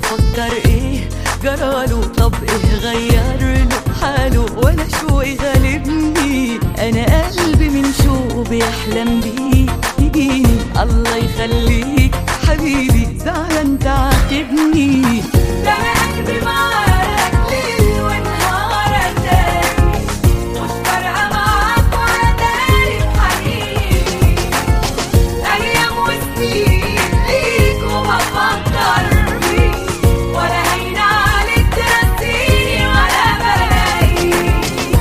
يفكر ايه جراله طب ايه غير له حاله ولا شوقي غالبني انا قلبي من شوق بيحلم بيه يجيني الله يخليك حبيبي زعلان تعاتبني ده انا قلبي معاك ليل ونهار اتاري مش فارقه معاك ولا داري بحنيني ايام وسنين ليك وبفكر بيك ولا هين عليك تنسيني ولا بلاقيك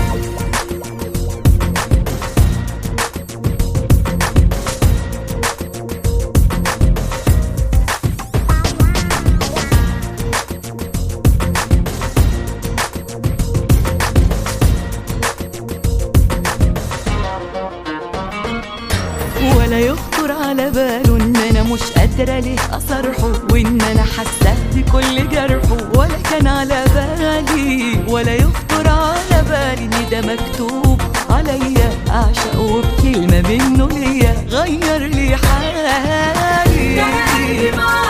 ولا يخطر على باله ان انا مش قادره ليه اصرحه وان انا حاسه بكل جرحه ولا كان على بالي ولا يخطر على بالي ان ده مكتوب عليا اعشقه بكلمه منه ليا غير لي ده انا قلبي حالي معاك